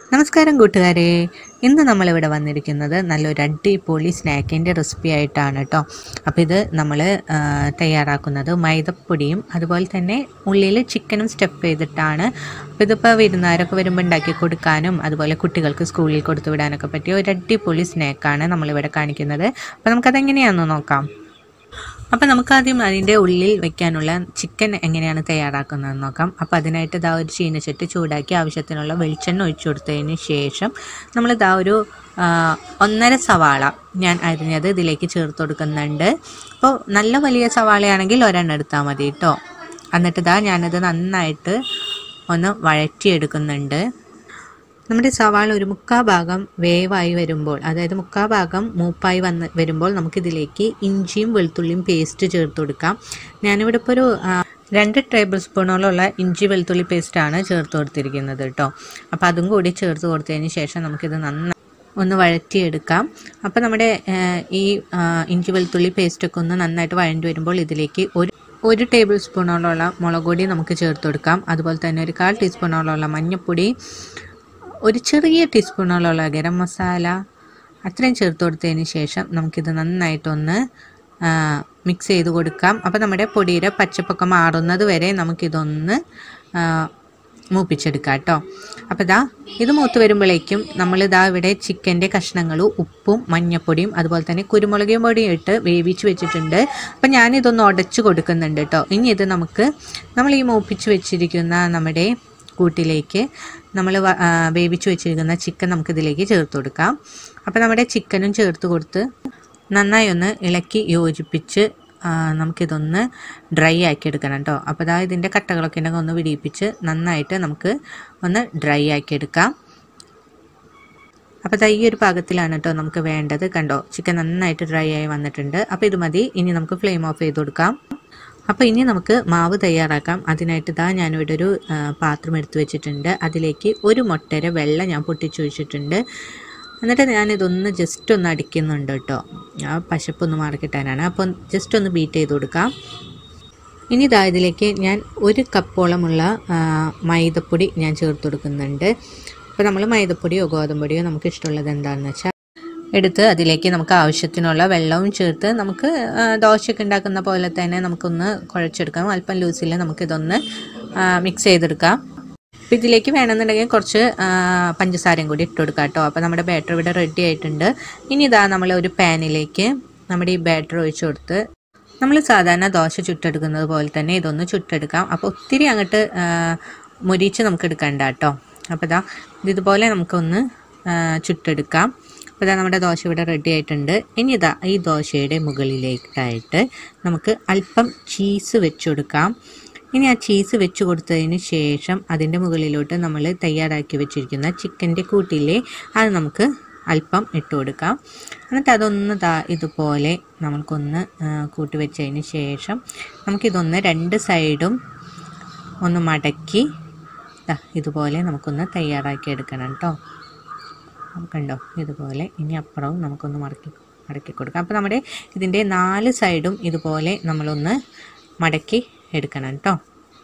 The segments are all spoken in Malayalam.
നമസ്കാരം കൂട്ടുകാരെ ഇന്ന് നമ്മളിവിടെ വന്നിരിക്കുന്നത് നല്ലൊരു അടിപൊളി സ്നാക്കിൻ്റെ റെസിപ്പി ആയിട്ടാണ് കേട്ടോ അപ്പോൾ ഇത് നമ്മൾ തയ്യാറാക്കുന്നത് മൈദപ്പൊടിയും അതുപോലെ തന്നെ ഉള്ളിൽ ചിക്കനും സ്റ്റഫ് ചെയ്തിട്ടാണ് അപ്പോൾ ഇതിപ്പോൾ വിരുന്നുകാരൊക്കെ വരുമ്പോൾ ഉണ്ടാക്കി കൊടുക്കാനും അതുപോലെ കുട്ടികൾക്ക് സ്കൂളിൽ കൊടുത്തു വിടാനൊക്കെ പറ്റിയ ഒരു അടിപൊളി സ്നാക്കാണ് നമ്മളിവിടെ കാണിക്കുന്നത് അപ്പോൾ നമുക്കതെങ്ങനെയാണെന്ന് നോക്കാം അപ്പോൾ നമുക്കാദ്യം അതിൻ്റെ ഉള്ളിൽ വെക്കാനുള്ള ചിക്കൻ എങ്ങനെയാണ് തയ്യാറാക്കുന്നതെന്ന് നോക്കാം അപ്പോൾ അതിനായിട്ട് ഇതാ ഒരു ചീനച്ചട്ടി ചൂടാക്കി ആവശ്യത്തിനുള്ള വെളിച്ചെണ്ണ ഒഴിച്ചു കൊടുത്തതിന് ശേഷം നമ്മൾ ഇതാ ഒരു ആ, ഒന്നര സവാള ഞാൻ അരിഞ്ഞത് ഇതിലേക്ക് ചേർത്ത് കൊടുക്കുന്നുണ്ട് അപ്പോൾ നല്ല വലിയ സവാളയാണെങ്കിൽ ഒരെണ്ണം എടുത്താൽ മതി കേട്ടോ എന്നിട്ട് ഇതാ ഞാനത് നന്നായിട്ട് ഒന്ന് വഴറ്റിയെടുക്കുന്നുണ്ട് നമ്മുടെ സവാള ഒരു മുക്കാ ഭാഗം വേവായി വരുമ്പോൾ അതായത് മുക്കാ ഭാഗം മൂപ്പായി വന്ന് വരുമ്പോൾ നമുക്കിതിലേക്ക് ഇഞ്ചിയും വെളുത്തുള്ളിയും പേസ്റ്റ് ചേർത്ത് കൊടുക്കാം ഞാനിവിടെ ഇപ്പോൾ ഒരു ആ, രണ്ട് ടേബിൾ സ്പൂണോളമുള്ള ഇഞ്ചി വെളുത്തുള്ളി പേസ്റ്റാണ് ചേർത്ത് കൊടുത്തിരിക്കുന്നത് കേട്ടോ അപ്പോൾ അതും കൂടി ചേർത്ത് കൊടുത്തതിന് ശേഷം നമുക്കിത് നന്നായി ഒന്ന് വഴറ്റിയെടുക്കാം അപ്പോൾ നമ്മുടെ ആ, ഈ ആ, ഇഞ്ചി വെളുത്തുള്ളി പേസ്റ്റൊക്കെ ഒന്ന് നന്നായിട്ട് വഴണ്ടി വരുമ്പോൾ ഇതിലേക്ക് ഒരു ഒരു ടേബിൾ സ്പൂണോളമുള്ള മുളക് പൊടി നമുക്ക് ചേർത്ത് കൊടുക്കാം അതുപോലെ തന്നെ ഒരു കാൽ ടീസ്പൂണോളമുള്ള മഞ്ഞൾപ്പൊടി ഒരു ചെറിയ ടീസ്പൂണോളമുള്ള ഗരം മസാല അത്രയും ചേർത്ത് കൊടുത്തതിന് ശേഷം നമുക്കിത് നന്നായിട്ടൊന്ന് മിക്സ് ചെയ്ത് കൊടുക്കാം അപ്പോൾ നമ്മുടെ പൊടിയുടെ പച്ചപ്പൊക്കെ മാറുന്നത് വരെ നമുക്കിതൊന്ന് ആ, മൂപ്പിച്ചെടുക്കാം കേട്ടോ അപ്പോൾ ഇതാ ഇത് മൂത്ത് വരുമ്പോഴേക്കും നമ്മളിതാ ഇവിടെ ചിക്കൻ്റെ കഷ്ണങ്ങളും ഉപ്പും മഞ്ഞപ്പൊടിയും അതുപോലെ തന്നെ കുരുമുളക് പൊടിയും ഇട്ട് വേവിച്ച് വെച്ചിട്ടുണ്ട് അപ്പോൾ ഞാനിതൊന്ന് ഉടച്ച് കൊടുക്കുന്നുണ്ട് കേട്ടോ ഇനി ഇത് നമുക്ക് നമ്മൾ ഈ മൂപ്പിച്ച് വെച്ചിരിക്കുന്ന നമ്മുടെ കൂട്ടിലേക്ക് നമ്മൾ വേവിച്ച് വെച്ചിരിക്കുന്ന ചിക്കൻ നമുക്കിതിലേക്ക് ചേർത്ത് കൊടുക്കാം അപ്പോൾ നമ്മുടെ ചിക്കനും ചേർത്ത് കൊടുത്ത് നന്നായി ഒന്ന് ഇളക്കി യോജിപ്പിച്ച് ആ, നമുക്കിതൊന്ന് ഡ്രൈ ആക്കി എടുക്കണം കേട്ടോ അപ്പോൾ അതാ ഇതിൻ്റെ കട്ടകളൊക്കെ ഉണ്ടെങ്കിൽ ഒന്ന് വിടിയിപ്പിച്ച് നന്നായിട്ട് നമുക്ക് ഒന്ന് ഡ്രൈ ആക്കി എടുക്കാം അപ്പോൾ ദാ ഈ ഒരു പാകത്തിലാണ് കേട്ടോ നമുക്ക് വേണ്ടത് കണ്ടോ ചിക്കൻ നന്നായിട്ട് ഡ്രൈ ആയി വന്നിട്ടുണ്ട് അപ്പോൾ ഇത് മതി ഇനി നമുക്ക് ഫ്ലെയിം ഓഫ് ചെയ്ത് കൊടുക്കാം അപ്പോൾ ഇനി നമുക്ക് മാവ് തയ്യാറാക്കാം അതിനായിട്ട് ഇതാ ഞാനിവിടെ ഒരു ആ, പാത്രം എടുത്തു വെച്ചിട്ടുണ്ട് അതിലേക്ക് ഒരു മുട്ടര വെള്ളം ഞാൻ പൊട്ടിച്ചു വെച്ചിട്ടുണ്ട് എന്നിട്ട് ഞാനിതൊന്ന് ജസ്റ്റ് ഒന്ന് അടിക്കുന്നുണ്ട് കേട്ടോ ആ പശപ്പൊന്ന് മാറിക്കിട്ടാനാണ് അപ്പോൾ ജസ്റ്റ് ഒന്ന് ബീറ്റ് ചെയ്ത് കൊടുക്കാം ഇനി ഇതാ ഇതിലേക്ക് ഞാൻ ഒരു കപ്പോളമുള്ള ആ, മൈദപ്പൊടി ഞാൻ ചേർത്ത് കൊടുക്കുന്നുണ്ട് അപ്പോൾ നമ്മൾ മൈദപ്പൊടിയോ ഗോതമ്പൊടിയോ നമുക്ക് ഇഷ്ടമുള്ളത് എന്താണെന്ന് വെച്ചാൽ എടുത്ത് അതിലേക്ക് നമുക്ക് ആവശ്യത്തിനുള്ള വെള്ളവും ചേർത്ത് നമുക്ക് ആ, ദോശയൊക്കെ ഉണ്ടാക്കുന്ന പോലെ തന്നെ നമുക്കൊന്ന് കുഴച്ചെടുക്കാം അല്പം ലൂസിൽ നമുക്കിതൊന്ന് മിക്സ് ചെയ്തെടുക്കാം അപ്പോൾ ഇതിലേക്ക് വേണമെന്നുണ്ടെങ്കിൽ കുറച്ച് ആ, പഞ്ചസാരയും കൂടി ഇട്ട് കൊടുക്കാം കേട്ടോ അപ്പോൾ നമ്മുടെ ബാറ്റർ ഇവിടെ റെഡി ആയിട്ടുണ്ട് ഇനി ഇതാ നമ്മൾ ഒരു പാനിലേക്ക് നമ്മുടെ ഈ ബാറ്റർ ഒഴിച്ച് കൊടുത്ത് നമ്മൾ സാധാരണ ദോശ ചുട്ടെടുക്കുന്നത് പോലെ തന്നെ ഇതൊന്ന് ചുട്ടെടുക്കാം അപ്പോൾ ഒത്തിരി അങ്ങോട്ട് ആ, മുരിച്ച് നമുക്ക് എടുക്കണ്ട കേട്ടോ അപ്പോൾ ഇതാ ഇതുപോലെ നമുക്കൊന്ന് ആ, ചുട്ടെടുക്കാം അപ്പോൾ ഇതാ നമ്മുടെ ദോശ ഇവിടെ റെഡി ആയിട്ടുണ്ട് ഇനി ഇതാ ഈ ദോശയുടെ മുകളിലേക്കായിട്ട് നമുക്ക് അല്പം ചീസ് വെച്ച് കൊടുക്കാം ഇനി ആ ചീസ് വെച്ച് കൊടുത്തതിന് ശേഷം അതിൻ്റെ മുകളിലോട്ട് നമ്മൾ തയ്യാറാക്കി വെച്ചിരിക്കുന്ന ചിക്കൻ്റെ കൂട്ടിലെ അത് നമുക്ക് അല്പം ഇട്ട് കൊടുക്കാം എന്നിട്ട് അതൊന്ന് ദാ ഇതുപോലെ നമുക്കൊന്ന് ആ, കൂട്ടി വെച്ചതിന് ശേഷം നമുക്കിതൊന്ന് രണ്ട് സൈഡും ഒന്ന് മടക്കി ദാ ഇതുപോലെ നമുക്കൊന്ന് തയ്യാറാക്കി എടുക്കണം കേട്ടോ കണ്ടോ ഇതുപോലെ ഇനി അപ്പുറവും നമുക്കൊന്ന് മടക്കി മടക്കി കൊടുക്കാം അപ്പോൾ നമ്മുടെ ഇതിൻ്റെ നാല് സൈഡും ഇതുപോലെ നമ്മളൊന്ന് മടക്കി എടുക്കണം കേട്ടോ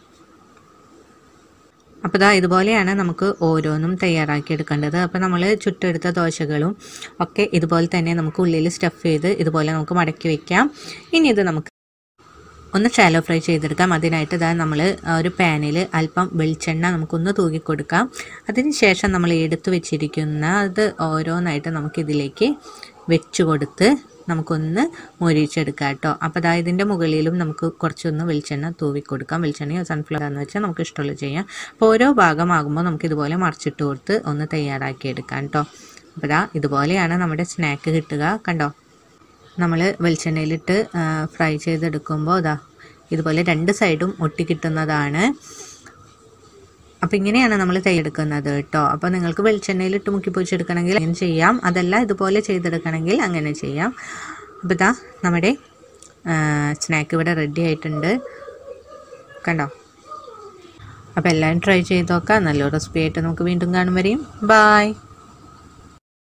അപ്പോൾ ഇതാ ഇതുപോലെയാണ് നമുക്ക് ഓരോന്നും തയ്യാറാക്കി എടുക്കേണ്ടത് അപ്പോൾ നമ്മൾ ചുട്ടെടുത്ത ദോശകളും ഒക്കെ ഇതുപോലെ തന്നെ നമുക്ക് ഉള്ളിൽ സ്റ്റഫ് ചെയ്ത് ഇതുപോലെ നമുക്ക് മടക്കി വെക്കാം ഇനി ഇത് നമുക്ക് ഒന്ന് ഷാലോ ഫ്രൈ ചെയ്തെടുക്കാം അതിനായിട്ട് ഇതാ നമ്മൾ ഒരു പാനിൽ അല്പം വെളിച്ചെണ്ണ നമുക്കൊന്ന് തൂക്കി കൊടുക്കാം അതിന് ശേഷം നമ്മൾ എടുത്തു വെച്ചിരിക്കുന്ന അത് ഓരോന്നായിട്ട് നമുക്കിതിലേക്ക് വെച്ച് കൊടുത്ത് നമുക്കൊന്ന് മൊരിച്ചെടുക്കാം കേട്ടോ അപ്പോൾ അതാ ഇതിൻ്റെ മുകളിലും നമുക്ക് കുറച്ചൊന്ന് വെളിച്ചെണ്ണ തൂവി കൊടുക്കാം വെളിച്ചെണ്ണയോ സൺഫ്ലവർ എന്ന് വെച്ചാൽ നമുക്ക് ഇഷ്ടമുള്ളത് ചെയ്യാം അപ്പോൾ ഓരോ ഭാഗമാകുമ്പോൾ നമുക്ക് ഇതുപോലെ മറിച്ചിട്ട് കൊടുത്ത് ഒന്ന് തയ്യാറാക്കി എടുക്കാം കേട്ടോ അപ്പോൾ ഇതാ ഇതുപോലെയാണ് നമ്മുടെ സ്നാക്ക് കിട്ടുക കണ്ടോ നമ്മൾ വെളിച്ചെണ്ണയിലിട്ട് ആ, ഫ്രൈ ചെയ്തെടുക്കുമ്പോൾ ഇതാ ഇതുപോലെ രണ്ട് സൈഡും ഒട്ടി കിട്ടുന്നതാണ് അപ്പോൾ ഇങ്ങനെയാണ് നമ്മൾ തയ്യെടുക്കുന്നത് കേട്ടോ അപ്പോൾ നിങ്ങൾക്ക് വെളിച്ചെണ്ണയിലിട്ട് മുക്കി പൊരിച്ചെടുക്കണമെങ്കിൽ അങ്ങനെ ചെയ്യാം അതല്ല ഇതുപോലെ ചെയ്തെടുക്കണമെങ്കിൽ അങ്ങനെ ചെയ്യാം അപ്പോൾ ഇതാ നമ്മുടെ സ്നാക്ക് ഇവിടെ റെഡി ആയിട്ടുണ്ട് കണ്ടോ അപ്പോൾ എല്ലാവരും ട്രൈ ചെയ്ത് നോക്കാം നല്ലൊരു റെസിപ്പി ആയിട്ട് നമുക്ക് വീണ്ടും കാണും വരെയും ബായ്